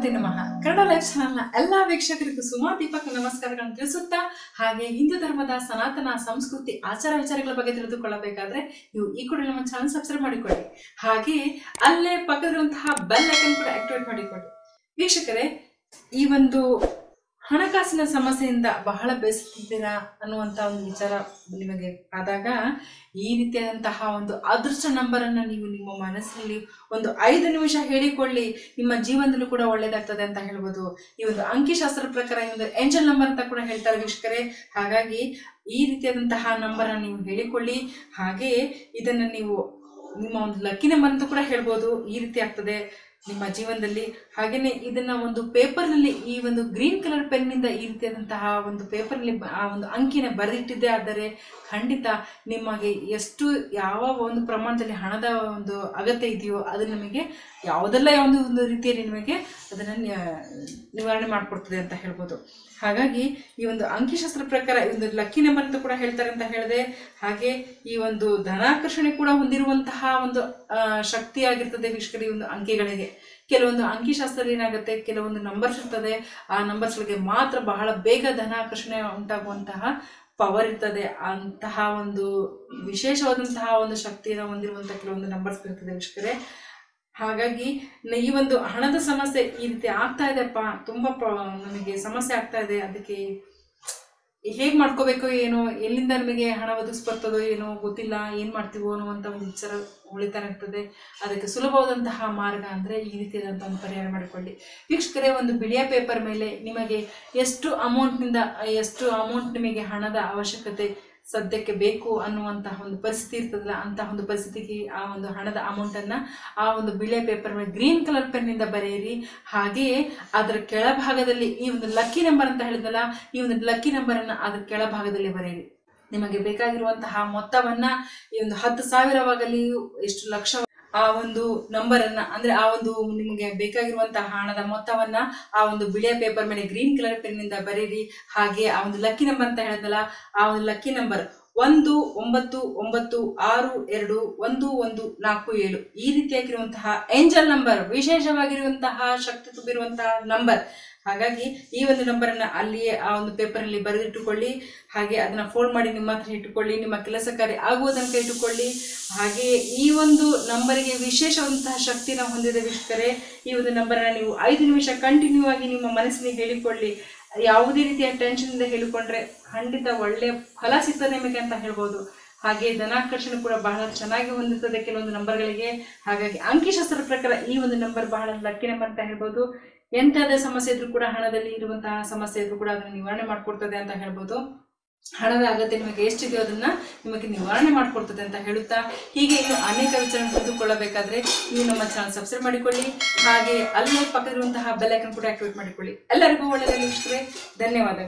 ಗಣಪತಿ ನಮಃ ಕನ್ನಡ ಲೈಫ್ ಚಾನಲ್ನ ಎಲ್ಲಾ ವೀಕ್ಷಕರಿಗೂ ಸುಮಾ ದೀಪಕ್ ನಮಸ್ಕಾರಗಳನ್ನು ತಿಳಿಸುತ್ತಾ ಹಾಗೆ ಹಿಂದೂ ಧರ್ಮದ ಸನಾತನ ಸಂಸ್ಕೃತಿ ಆಚಾರ ವಿಚಾರಗಳ ಬಗ್ಗೆ ತಿಳಿದುಕೊಳ್ಳಬೇಕಾದ್ರೆ ನೀವು ಈ ಕೂಡ ನಮ್ಮ ಚಾನಲ್ ಸಬ್ಸ್ಕ್ರೈಬ್ ಮಾಡಿಕೊಳ್ಳಿ ಹಾಗೆ ಅಲ್ಲೇ ಪಕ್ಕದಲ್ಲಿರುವಂತಹ ಬೆಲ್ ಐಕನ್ ಕೂಡ ಆಕ್ಟಿವೇಟ್ ಮಾಡಿಕೊಳ್ಳಿ ವೀಕ್ಷಕರೇ ಈ ಒಂದು ಹಣಕಾಸಿನ ಸಮಸ್ಯೆಯಿಂದ ಬಹಳ ಬೇಸತ್ತಿದ್ದೀರಾ ಅನ್ನುವಂಥ ಒಂದು ವಿಚಾರ ನಿಮಗೆ ಆದಾಗ ಈ ರೀತಿಯಾದಂತಹ ಒಂದು ಅದೃಷ್ಟ ನಂಬರನ್ನು ನೀವು ನಿಮ್ಮ ಮನಸ್ಸಿನಲ್ಲಿ ಒಂದು ಐದು ನಿಮಿಷ ಹೇಳಿಕೊಳ್ಳಿ ನಿಮ್ಮ ಜೀವನದಲ್ಲೂ ಕೂಡ ಒಳ್ಳೇದಾಗ್ತದೆ ಅಂತ ಹೇಳ್ಬೋದು ಈ ಒಂದು ಅಂಕಿಶಾಸ್ತ್ರ ಪ್ರಕಾರ ಈ ಒಂದು ಏಂಜಲ್ ನಂಬರ್ ಅಂತ ಕೂಡ ಹೇಳ್ತಾರೆ ವೀಕ್ಷಕರೇ ಹಾಗಾಗಿ ಈ ರೀತಿಯಾದಂತಹ ನಂಬರನ್ನು ನೀವು ಹೇಳಿಕೊಳ್ಳಿ ಹಾಗೆಯೇ ಇದನ್ನು ನೀವು ನಿಮ್ಮ ಒಂದು ಲಕ್ಕಿ ನಂಬರ್ ಅಂತ ಕೂಡ ಹೇಳ್ಬೋದು ಈ ರೀತಿ ಆಗ್ತದೆ ನಿಮ್ಮ ಜೀವನದಲ್ಲಿ ಹಾಗೇನೆ ಇದನ್ನ ಒಂದು ಪೇಪರ್ನಲ್ಲಿ ಈ ಒಂದು ಗ್ರೀನ್ ಕಲರ್ ಪೆನ್ನಿಂದ ಈ ರೀತಿಯಾದಂತಹ ಒಂದು ಪೇಪರ್ನಲ್ಲಿ ಆ ಒಂದು ಅಂಕಿನ ಬರೆದಿಟ್ಟಿದ್ದೆ ಆದರೆ ಖಂಡಿತ ನಿಮಗೆ ಎಷ್ಟು ಯಾವ ಒಂದು ಪ್ರಮಾಣದಲ್ಲಿ ಹಣದ ಒಂದು ಅಗತ್ಯ ಇದೆಯೋ ಅದು ನಿಮಗೆ ಯಾವುದೆಲ್ಲ ಒಂದು ಒಂದು ರೀತಿಯಲ್ಲಿ ನಿಮಗೆ ಅದನ್ನು ನಿವಾರಣೆ ಮಾಡಿಕೊಡ್ತದೆ ಅಂತ ಹೇಳ್ಬೋದು ಹಾಗಾಗಿ ಈ ಒಂದು ಅಂಕಿಶಾಸ್ತ್ರ ಪ್ರಕಾರ ಈ ಒಂದು ಲಕ್ಕಿ ನಂಬರ್ ಅಂತ ಕೂಡ ಹೇಳ್ತಾರೆ ಅಂತ ಹೇಳಿದೆ ಹಾಗೆ ಈ ಒಂದು ಧನಾಕರ್ಷಣೆ ಕೂಡ ಹೊಂದಿರುವಂತಹ ಒಂದು ಆ, ಶಕ್ತಿ ಆಗಿರ್ತದೆ ವೀಕ್ಷಕರ ಈ ಒಂದು ಅಂಕಿಗಳಿಗೆ ಕೆಲವೊಂದು ಅಂಕಿಶಾಸ್ತ್ರದಲ್ಲಿ ಏನಾಗುತ್ತೆ ಕೆಲವೊಂದು ನಂಬರ್ಸ್ ಇರ್ತದೆ ಆ ನಂಬರ್ಸ್ಗಳಿಗೆ ಮಾತ್ರ ಬಹಳ ಬೇಗ ಧನಾಕರ್ಷಣೆ ಉಂಟಾಗುವಂತಹ ಪವರ್ ಇರ್ತದೆ ಅಂತಹ ಒಂದು ವಿಶೇಷವಾದಂತಹ ಒಂದು ಶಕ್ತಿಯನ್ನು ಹೊಂದಿರುವಂತಹ ಕೆಲವೊಂದು ನಂಬರ್ಸ್ ಇರ್ತದೆ ವೀಕ್ಷಕರೇ ಹಾಗಾಗಿ ನ- ಈ ಒಂದು ಹಣದ ಸಮಸ್ಯೆ ಈ ರೀತಿ ಆಗ್ತಾ ಇದೆಪ್ಪ ತುಂಬಾ ಪ್ರ- ನಮಗೆ ಸಮಸ್ಯೆ ಆಗ್ತಾ ಇದೆ ಅದಕ್ಕೆ ಹೇಗ್ ಮಾಡ್ಕೋಬೇಕೋ ಏನೋ ಎಲ್ಲಿಂದ ನಮಗೆ ಹಣ ಒದಗಿಸ್ ಬರ್ತದೋ ಏನೋ ಗೊತ್ತಿಲ್ಲ ಏನ್ ಮಾಡ್ತೀವೋ ಅನ್ನುವಂಥ ಒಂದು ವಿಚಾರ ಉಳಿತಾನ ಇರ್ತದೆ ಅದಕ್ಕೆ ಸುಲಭವಾದಂತಹ ಮಾರ್ಗ ಅಂದ್ರೆ ಈ ರೀತಿಯಾದಂತಹ ಒಂದು ಪರಿಹಾರ ಮಾಡಿಕೊಳ್ಳಿ ವೀಕ್ಷಕರೇ ಒಂದು ಬಿಳಿಯ ಪೇಪರ್ ಮೇಲೆ ನಿಮಗೆ ಎಷ್ಟು ಅಮೌಂಟ್ನಿಂದ ಎಷ್ಟು ಅಮೌಂಟ್ ನಿಮಗೆ ಹಣದ ಅವಶ್ಯಕತೆ ಸದ್ಯಕ್ಕೆ ಬೇಕು ಅನ್ನುವಂತಹ ಒಂದು ಪರಿಸ್ಥಿತಿ ಇರ್ತದಲ್ಲ ಅಂತಹ ಒಂದು ಪರಿಸ್ಥಿತಿಗೆ ಆ ಒಂದು ಹಣದ ಅಮೌಂಟನ್ನು ಆ ಒಂದು ಬಿಳೆ ಪೇಪರ್ ಮೇಲೆ ಗ್ರೀನ್ ಕಲರ್ ಪೆನ್ನಿಂದ ಬರೆಯಿರಿ ಹಾಗೆಯೇ ಅದರ ಕೆಳಭಾಗದಲ್ಲಿ ಈ ಒಂದು ಲಕ್ಕಿ ನಂಬರ್ ಅಂತ ಹೇಳಿದಲ್ಲ ಈ ಒಂದು ಲಕ್ಕಿ ನಂಬರನ್ನು ಅದರ ಕೆಳಭಾಗದಲ್ಲಿ ಬರೆಯಿರಿ ನಿಮಗೆ ಬೇಕಾಗಿರುವಂತಹ ಮೊತ್ತವನ್ನ ಈ ಒಂದು ಹತ್ತು ಸಾವಿರವಾಗಲಿ ಎಷ್ಟು ಲಕ್ಷ ಆ ಒಂದು ನಂಬರನ್ನ ಅಂದ್ರೆ ಆ ಒಂದು ನಿಮಗೆ ಬೇಕಾಗಿರುವಂತಹ ಹಣದ ಮೊತ್ತವನ್ನ ಆ ಒಂದು ಬಿಳಿಯ ಪೇಪರ್ ಮೇಲೆ ಗ್ರೀನ್ ಕಲರ್ ಪೆನ್ನಿಂದ ಬರೀರಿ ಹಾಗೆ ಆ ಒಂದು ಲಕ್ಕಿ ನಂಬರ್ ಅಂತ ಹೇಳಿದಲ್ಲ ಆ ಒಂದು ಲಕ್ಕಿ ನಂಬರ್ ಒಂದು ಒಂಬತ್ತು ಒಂಬತ್ತು ಆರು ಎರಡು ಒಂದು ಒಂದು ನಾಲ್ಕು ಏಳು ಈ ರೀತಿಯಾಗಿರುವಂತಹ ಏಂಜಲ್ ನಂಬರ್ ವಿಶೇಷವಾಗಿರುವಂತಹ ಶಕ್ತಿ ತುಂಬಿರುವಂತಹ ನಂಬರ್ ಹಾಗಾಗಿ ಈ ಒಂದು ನಂಬರನ್ನು ಅಲ್ಲಿಯೇ ಆ ಒಂದು ಪೇಪರಲ್ಲಿ ಬರೆದಿಟ್ಟುಕೊಳ್ಳಿ ಹಾಗೆ ಅದನ್ನ ಫೋಲ್ಡ್ ಮಾಡಿ ನಿಮ್ಮ ಹತ್ರ ಇಟ್ಟುಕೊಳ್ಳಿ ನಿಮ್ಮ ಕೆಲಸ ಕಾರ್ಯ ಆಗುವ ತನಕ ಇಟ್ಟುಕೊಳ್ಳಿ ಹಾಗೆಯೇ ಈ ಒಂದು ನಂಬರಿಗೆ ವಿಶೇಷವಾದಂತಹ ಶಕ್ತಿನ ಹೊಂದಿದೆ ವೀಕ್ಷಕರೇ ಈ ಒಂದು ನಂಬರನ್ನ ನೀವು ಐದು ನಿಮಿಷ ಕಂಟಿನ್ಯೂ ಆಗಿ ನಿಮ್ಮ ಮನಸ್ಸಿನಿಗೆ ಹೇಳಿಕೊಳ್ಳಿ ಯಾವುದೇ ರೀತಿಯ ಟೆನ್ಷನ್ ಇಂದ ಹೇಳಿಕೊಂಡ್ರೆ ಖಂಡಿತ ಒಳ್ಳೆ ಫಲ ಸಿಗ್ತದೆ ನಿಮಗೆ ಅಂತ ಹೇಳ್ಬೋದು ಹಾಗೆ ಧನಾಕರ್ಷಣೆ ಕೂಡ ಬಹಳ ಚೆನ್ನಾಗಿ ಹೊಂದಿರ್ತದೆ ಕೆಲವೊಂದು ನಂಬರ್ಗಳಿಗೆ ಹಾಗಾಗಿ ಅಂಕಿಶಾಸ್ತ್ರದ ಪ್ರಕಾರ ಈ ಒಂದು ನಂಬರ್ ಬಹಳ ಲಕ್ಕಿ ನಂಬರ್ ಅಂತ ಹೇಳ್ಬೋದು ಎಂಥದೇ ಸಮಸ್ಯೆ ಇದ್ರೂ ಕೂಡ ಹಣದಲ್ಲಿ ಇರುವಂತಹ ಸಮಸ್ಯೆ ಇದ್ರೂ ಕೂಡ ಅದನ್ನು ನಿವಾರಣೆ ಮಾಡ್ಕೊಡ್ತದೆ ಅಂತ ಹೇಳ್ಬೋದು ಹಣದ ಅಗತ್ಯ ನಿಮಗೆ ಎಷ್ಟಿದೆಯೋ ಅದನ್ನ ನಿಮಗೆ ನಿವಾರಣೆ ಮಾಡ್ಕೊಡ್ತದೆ ಅಂತ ಹೇಳುತ್ತಾ ಹೀಗೆ ಇನ್ನು ಅನೇಕ ವಿಚಾರ ತಿಳಿದುಕೊಳ್ಳಬೇಕಾದ್ರೆ ನೀವು ನಮ್ಮ ಚಾನಲ್ ಸಬ್ಸ್ಕ್ರೈಬ್ ಮಾಡಿಕೊಳ್ಳಿ ಹಾಗೆ ಅಲ್ಲೇ ಪಕ್ಕದಲ್ಲಿರುವಂತಹ ಬೆಲ್ ಐಕನ್ ಕೂಡ ಆಕ್ಟಿವೇಟ್ ಮಾಡಿಕೊಳ್ಳಿ ಎಲ್ಲರಿಗೂ ಒಳ್ಳೆಯದಾಗಿ ವೀಕ್ಷಕರೇ ಧನ್ಯವಾದಗಳು